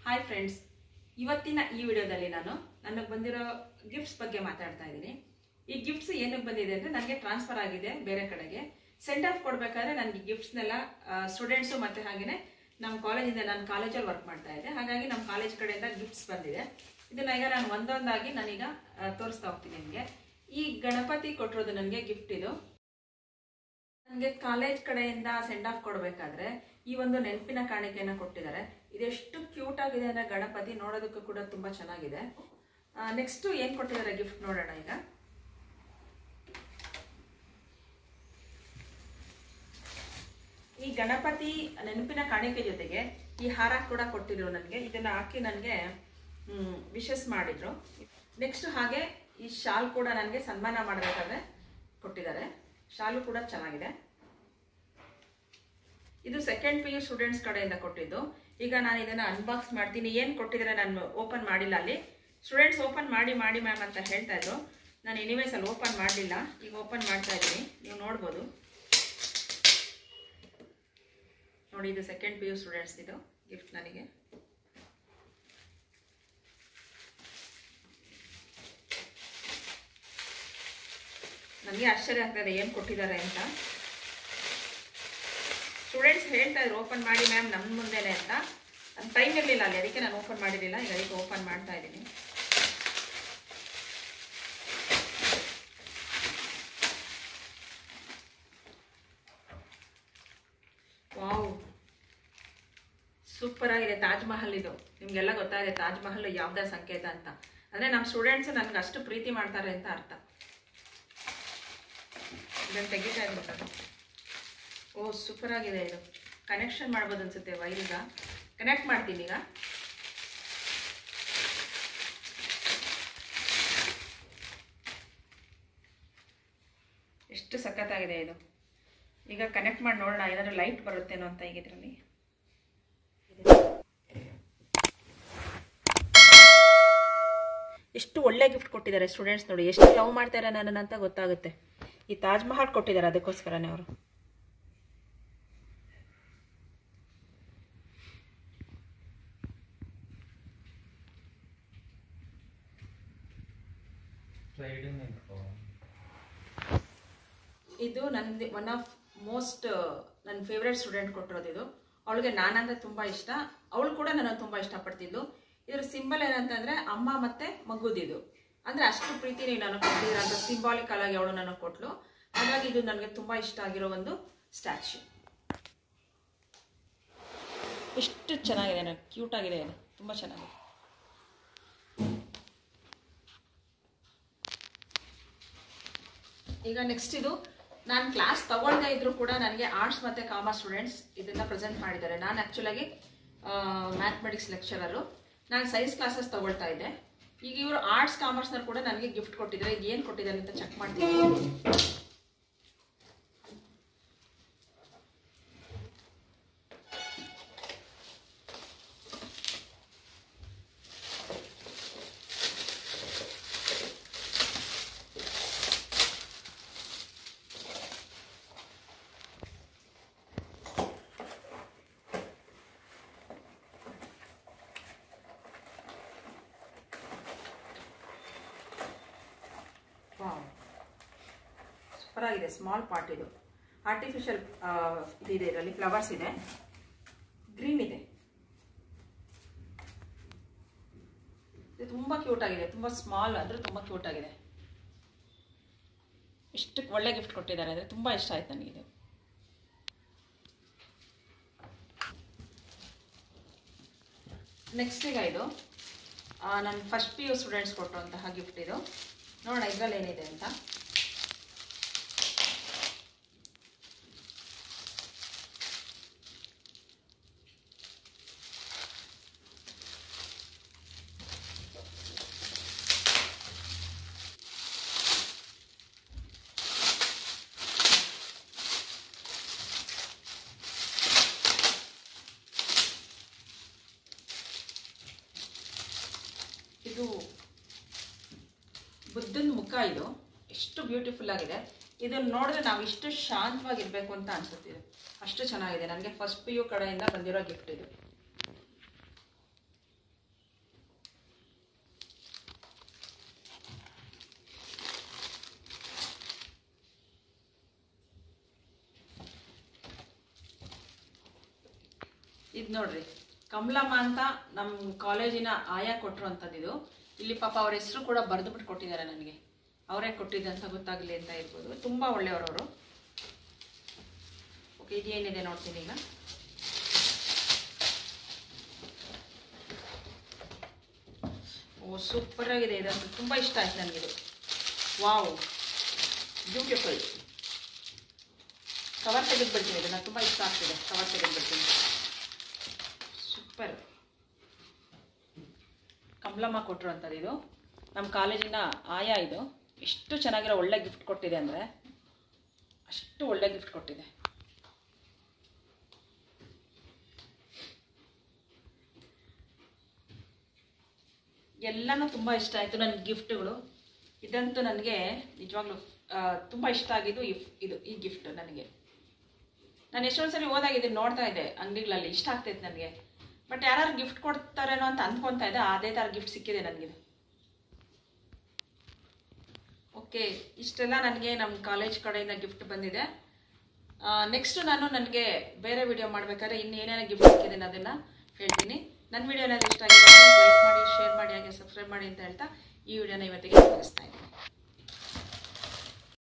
hi friends ಇವತ್ತಿನ ಈ ವಿಡಿಯೋದಲ್ಲಿ ನಾನು ನನಗೆ ಬಂದಿರೋ ಗಿಫ್ಟ್ಸ್ ಬಗ್ಗೆ ಮಾತಾಡ್ತಾ ಇದ್ದೀನಿ ಈ ಗಿಫ್ಟ್ಸ್ ಏನಕ್ಕೆ ಬಂದಿದೆ ಅಂದರೆ ನನಗೆ ಟ್ರಾನ್ಸ್ಫರ್ ಆಗಿದೆ ಬೇರೆ ಕಡೆಗೆ ಸೆಂಡ್ ಆಫ್ ಕೊಡಬೇಕಾದ್ರೆ ನನಗೆ ಗಿಫ್ಟ್ಸ್ನೆಲ್ಲ ಸ್ಟೂಡೆಂಟ್ಸು ಮತ್ತು ಹಾಗೆಯೇ ನಮ್ಮ ಕಾಲೇಜಿಂದ ನಾನು ಕಾಲೇಜಲ್ಲಿ ವರ್ಕ್ ಮಾಡ್ತಾ ಇದ್ದೆ ಹಾಗಾಗಿ ನಮ್ಮ ಕಾಲೇಜ್ ಕಡೆಯಿಂದ ಗಿಫ್ಟ್ಸ್ ಬಂದಿದೆ ಇದನ್ನ ಈಗ ನಾನು ಒಂದೊಂದಾಗಿ ನಾನೀಗ ಆ, ತೋರಿಸ್ತಾ ಹೋಗ್ತೀನಿ ನಿಮಗೆ ಈ ಗಣಪತಿ ಕೊಟ್ಟಿರೋದು ನನಗೆ ಗಿಫ್ಟ್ ಇದು ನನಗೆ ಕಾಲೇಜ್ ಕಡೆಯಿಂದ ಸೆಂಡ್ ಆಫ್ ಕೊಡಬೇಕಾದ್ರೆ ಈ ಒಂದು ನೆನಪಿನ ಕಾಣಿಕೆಯನ್ನು ಕೊಟ್ಟಿದ್ದಾರೆ ಇದೆಷ್ಟು ಕ್ಯೂಟ್ ಆಗಿದೆ ಅಂದರೆ ಗಣಪತಿ ನೋಡೋದಕ್ಕೂ ಕೂಡ ತುಂಬ ಚೆನ್ನಾಗಿದೆ ನೆಕ್ಸ್ಟು ಏನು ಕೊಟ್ಟಿದ್ದಾರೆ ಗಿಫ್ಟ್ ನೋಡೋಣ ಈಗ ಈ ಗಣಪತಿ ನೆನಪಿನ ಕಾಣಿಕೆ ಜೊತೆಗೆ ಈ ಹಾರ ಕೂಡ ಕೊಟ್ಟಿದ್ರು ನನಗೆ ಇದನ್ನ ಹಾಕಿ ನನಗೆ ವಿಶಸ್ ಮಾಡಿದ್ರು ನೆಕ್ಸ್ಟ್ ಹಾಗೆ ಈ ಶಾಲ್ ಕೂಡ ನನಗೆ ಸನ್ಮಾನ ಮಾಡಬೇಕಾದ್ರೆ ಕೊಟ್ಟಿದ್ದಾರೆ ಶಾಲು ಕೂಡ ಚೆನ್ನಾಗಿದೆ ಇದು ಸೆಕೆಂಡ್ ಪಿ ಯು ಸ್ಟೂಡೆಂಟ್ಸ್ ಕಡೆಯಿಂದ ಕೊಟ್ಟಿದ್ದು ಈಗ ನಾನು ಇದನ್ನ ಅನ್ಬಾಕ್ಸ್ ಮಾಡ್ತೀನಿ ಏನು ಕೊಟ್ಟಿದ್ದಾರೆ ನಾನು ಓಪನ್ ಮಾಡಿಲ್ಲ ಅಲ್ಲಿ ಸ್ಟೂಡೆಂಟ್ಸ್ ಓಪನ್ ಮಾಡಿ ಮಾಡಿ ಮ್ಯಾಮ್ ಅಂತ ಹೇಳ್ತಾ ಇದ್ರು ನಾನು ಎನಿವೇಸ್ ಅಲ್ಲಿ ಓಪನ್ ಮಾಡಲಿಲ್ಲ ಈಗ ಓಪನ್ ಮಾಡ್ತಾ ಇದ್ದೀನಿ ನೀವು ನೋಡ್ಬೋದು ನೋಡಿ ಇದು ಸೆಕೆಂಡ್ ಪಿ ಯು ಸ್ಟೂಡೆಂಟ್ಸ್ ಇದು ಗಿಫ್ಟ್ ನನಗೆ ನನಗೆ ಆಶ್ಚರ್ಯ ಆಗ್ತದೆ ಏನು ಕೊಟ್ಟಿದ್ದಾರೆ ಅಂತ ಸ್ಟೂಡೆಂಟ್ಸ್ ಹೇಳ್ತಾ ಇದ್ರು ಓಪನ್ ಮಾಡಿ ಮ್ಯಾಮ್ ನಮ್ಮ ಮುಂದೆನೆ ಅಂತ ನನ್ನ ಟೈಮ್ ಇರಲಿಲ್ಲ ಅಲ್ಲಿ ಅದಕ್ಕೆ ನಾನು ಓಪನ್ ಮಾಡಿರಲಿಲ್ಲ ಈಗ ಅದಕ್ಕೆ ಓಪನ್ ಮಾಡ್ತಾ ಇದ್ದೀನಿ ವಾವ್ ಸೂಪರ್ ಆಗಿದೆ ತಾಜ್ ಮಹಲ್ ಇದು ನಿಮ್ಗೆಲ್ಲ ಗೊತ್ತಾಗಿದೆ ತಾಜ್ ಮಹಲ್ ಯಾವ್ದೇ ಸಂಕೇತ ಅಂತ ಅಂದ್ರೆ ನಮ್ಮ ಸ್ಟೂಡೆಂಟ್ಸ್ ನನ್ಗೆ ಅಷ್ಟು ಪ್ರೀತಿ ಮಾಡ್ತಾರೆ ಅಂತ ಅರ್ಥ ಇದನ್ನು ತೆಗಿತಾ ಇದ್ದೀನಿ ಓ ಸೂಪರ್ ಆಗಿದೆ ಇದು ಕನೆಕ್ಷನ್ ಮಾಡ್ಬೋದು ಅನ್ಸುತ್ತೆ ವೈರಿಗ ಕನೆಕ್ಟ್ ಮಾಡ್ತೀನಿ ಈಗ ಎಷ್ಟು ಸಖತ್ತಾಗಿದೆ ಇದು ಈಗ ಕನೆಕ್ಟ್ ಮಾಡಿ ನೋಡೋಣ ಏನಾದ್ರು ಲೈಟ್ ಬರುತ್ತೇನೋ ಅಂತ ಈಗ ಇದರಲ್ಲಿ ಎಷ್ಟು ಒಳ್ಳೆ ಗಿಫ್ಟ್ ಕೊಟ್ಟಿದ್ದಾರೆ ಸ್ಟೂಡೆಂಟ್ಸ್ ನೋಡಿ ಎಷ್ಟು ಲವ್ ಮಾಡ್ತಾರೆ ನನ್ನನ್ನು ಅಂತ ಗೊತ್ತಾಗುತ್ತೆ ಈ ತಾಜ್ ಮಹಲ್ ಕೊಟ್ಟಿದ್ದಾರೆ ಅದಕ್ಕೋಸ್ಕರನೇ ಅವರು ಸ್ಲೈಡಿಂಗ್ ನಿಂತ್ಕೋ ಇದು ನಂದು ಒನ್ ಆಫ್ ಮೋಸ್ಟ್ ನನ್ನ ಫೇವ್ರೆಟ್ ಸ್ಟೂಡೆಂಟ್ ಕೊಟ್ಟಿರೋದು ಇದು ಅವಳಿಗೆ ನಾನಂದ್ರೆ ತುಂಬ ಇಷ್ಟ ಅವಳು ಕೂಡ ನನಗೆ ತುಂಬ ಇಷ್ಟಪಡ್ತಿದ್ಲು ಇದ್ರ ಸಿಂಬಲ್ ಏನಂತಂದ್ರೆ ಅಮ್ಮ ಮತ್ತೆ ಮಗುದಿದು ಅಂದ್ರೆ ಅಷ್ಟು ಪ್ರೀತಿ ನೀವು ನನಗೆ ಕೊಟ್ಟಿದ್ದೀರ ಅಂತ ಸಿಂಬಾಲಿಕಲ್ ಆಗಿ ಅವಳು ನನಗೆ ಕೊಟ್ಲು ಹಾಗಾಗಿ ಇದು ನನಗೆ ತುಂಬ ಇಷ್ಟ ಆಗಿರೋ ಒಂದು ಸ್ಟ್ಯಾಚ್ಯೂ ಎಷ್ಟು ಚೆನ್ನಾಗಿದೆ ನನಗೆ ಕ್ಯೂಟ್ ಆಗಿದೆ ಇದು ತುಂಬ ಚೆನ್ನಾಗಿದೆ ಈಗ ನೆಕ್ಸ್ಟ್ ಇದು ನಾನು ಕ್ಲಾಸ್ ತಗೊಳ್ದೇ ಇದ್ರು ಕೂಡ ನನಗೆ ಆರ್ಟ್ಸ್ ಮತ್ತು ಕಾಮರ್ಸ್ ಸ್ಟೂಡೆಂಟ್ಸ್ ಇದನ್ನ ಪ್ರೆಸೆಂಟ್ ಮಾಡಿದ್ದಾರೆ ನಾನು ಆ್ಯಕ್ಚುಲಾಗಿ ಮ್ಯಾಥಮೆಟಿಕ್ಸ್ ಲೆಕ್ಚರರು ನಾನು ಸೈನ್ಸ್ ಕ್ಲಾಸಸ್ ತಗೊಳ್ತಾ ಇದ್ದೆ ಈಗ ಇವರು ಆರ್ಟ್ಸ್ ಕಾಮರ್ಸ್ನವ್ರು ಕೂಡ ನನಗೆ ಗಿಫ್ಟ್ ಕೊಟ್ಟಿದ್ದಾರೆ ಇದು ಏನು ಕೊಟ್ಟಿದ್ದಾರೆ ಅಂತ ಚೆಕ್ ಮಾಡ್ತೀನಿ ವಾವ್ ಸೂಪರ್ ಆಗಿದೆ ಸ್ಮಾಲ್ ಪಾರ್ಟ್ ಇದು ಆರ್ಟಿಫಿಷಿಯಲ್ ಇದಿದೆ ಇದರಲ್ಲಿ ಫ್ಲವರ್ಸ್ ಇದೆ ಗ್ರೀನ್ ಇದೆ ಇದು ತುಂಬ ಕ್ಯೂಟ್ ಆಗಿದೆ ತುಂಬ ಸ್ಮಾಲ್ ಅಂದರೆ ತುಂಬ ಕ್ಯೂಟ್ ಆಗಿದೆ ಎಷ್ಟು ಒಳ್ಳೆ ಗಿಫ್ಟ್ ಕೊಟ್ಟಿದ್ದಾರೆ ಅಂದರೆ ತುಂಬ ಇಷ್ಟ ಆಯ್ತು ನನಗೆ ಇದು ನೆಕ್ಸ್ಟ್ ಈಗ ಇದು ನನ್ನ ಫಸ್ಟ್ ಪಿ ಯು ಸ್ಟೂಡೆಂಟ್ಸ್ ಕೊಟ್ಟಂತಹ ಗಿಫ್ಟ್ ಇದು ನೋಡೋಣ ಇದರಲ್ಲಿ ಏನಿದೆ ಅಂತ ಇದು ಬುದ್ಧನ ಮುಖ ಇದು ಎಷ್ಟು ಬ್ಯೂಟಿಫುಲ್ ಆಗಿದೆ ಇದನ್ನ ನೋಡಿದ್ರೆ ನಾವು ಇಷ್ಟು ಶಾಂತವಾಗಿರ್ಬೇಕು ಅಂತ ಅನ್ಸುತ್ತೆ ಇದು ಅಷ್ಟು ಚೆನ್ನಾಗಿದೆ ನನಗೆ ಫಸ್ಟ್ ಪಿ ಯು ಕಡೆಯಿಂದ ಬಂದಿರೋ ಗಿಫ್ಟ್ ಇದು ಇದು ನೋಡ್ರಿ ಕಮಲಮ್ಮ ಅಂತ ನಮ್ಮ ಕಾಲೇಜಿನ ಆಯಾ ಕೊಟ್ಟರು ಇದು ಇಲ್ಲಿ ಪಾಪ ಅವ್ರ ಹೆಸರು ಕೂಡ ಬರೆದುಬಿಟ್ಟು ಕೊಟ್ಟಿದ್ದಾರೆ ನನಗೆ ಅವರೇ ಕೊಟ್ಟಿದ್ದೆ ಅಂತ ಗೊತ್ತಾಗಲಿ ಅಂತ ಇರ್ಬೋದು ತುಂಬ ಒಳ್ಳೆಯವರವರು ಓಕೆ ಇದೇನಿದೆ ನೋಡ್ತೀನಿ ಈಗ ಓ ಸೂಪರ್ ಆಗಿದೆ ಇದಂತೂ ತುಂಬ ಇಷ್ಟ ಆಯ್ತು ನನಗಿದು ವಾವ್ ಬ್ಯೂಟಿಫುಲ್ ಕವರ್ ತೆಗೆದುಬಿಡ್ತೀನಿ ಇದನ್ನು ತುಂಬ ಇಷ್ಟ ಆಗ್ತಿದೆ ಕವರ್ ತೆಗೆದುಬಿಡ್ತೀನಿ ಸೂಪರ್ ಕಮಲಮ್ಮ ಕೊಟ್ಟರು ಅಂಥದ್ದು ಇದು ನಮ್ಮ ಕಾಲೇಜಿನ ಆಯಾ ಇದು ಎಷ್ಟು ಚೆನ್ನಾಗಿರೋ ಒಳ್ಳೆ ಗಿಫ್ಟ್ ಕೊಟ್ಟಿದೆ ಅಂದರೆ ಅಷ್ಟು ಒಳ್ಳೆ ಗಿಫ್ಟ್ ಕೊಟ್ಟಿದೆ ಎಲ್ಲನೂ ತುಂಬ ಇಷ್ಟ ಆಯಿತು ನನ್ನ ಗಿಫ್ಟ್ಗಳು ಇದಂತೂ ನನಗೆ ನಿಜವಾಗ್ಲೂ ತುಂಬ ಇಷ್ಟ ಆಗಿದ್ದು ಇಫ್ ಇದು ಈ ಗಿಫ್ಟ್ ನನಗೆ ನಾನು ಎಷ್ಟೊಂದು ಸರಿ ಹೋದಾಗ ಇದನ್ನ ನೋಡ್ತಾ ಇದ್ದೆ ಅಂಗಡಿಗಳಲ್ಲಿ ಇಷ್ಟ ಆಗ್ತೈತೆ ನನಗೆ ಬಟ್ ಯಾರು ಗಿಫ್ಟ್ ಕೊಡ್ತಾರೇನೋ ಅಂತ ಅಂದ್ಕೊತಾ ಇದ್ದೆ ಅದೇ ಥರ ಗಿಫ್ಟ್ ಸಿಕ್ಕಿದೆ ನನಗಿದು ಓಕೆ ಇಷ್ಟೆಲ್ಲ ನನಗೆ ನಮ್ಮ ಕಾಲೇಜ್ ಕಡೆಯಿಂದ ಗಿಫ್ಟ್ ಬಂದಿದೆ ನೆಕ್ಸ್ಟ್ ನಾನು ನನಗೆ ಬೇರೆ ವಿಡಿಯೋ ಮಾಡಬೇಕಾದ್ರೆ ಇನ್ನು ಏನೇನು ಗಿಫ್ಟ್ ಸಿಕ್ಕಿದೆ ಅದನ್ನು ಹೇಳ್ತೀನಿ ನನ್ನ ವಿಡಿಯೋ ಏನಾದ್ರು ಇಷ್ಟ ಆಗಿದೆ ಲೈಕ್ ಮಾಡಿ ಶೇರ್ ಮಾಡಿ ಹಾಗೆ ಸಬ್ಸ್ಕ್ರೈಬ್ ಮಾಡಿ ಅಂತ ಹೇಳ್ತಾ ಈ ವಿಡಿಯೋನ ಇವತ್ತಿಗೆ ಮುಗಿಸ್ತಾ ಇದ್ದೀನಿ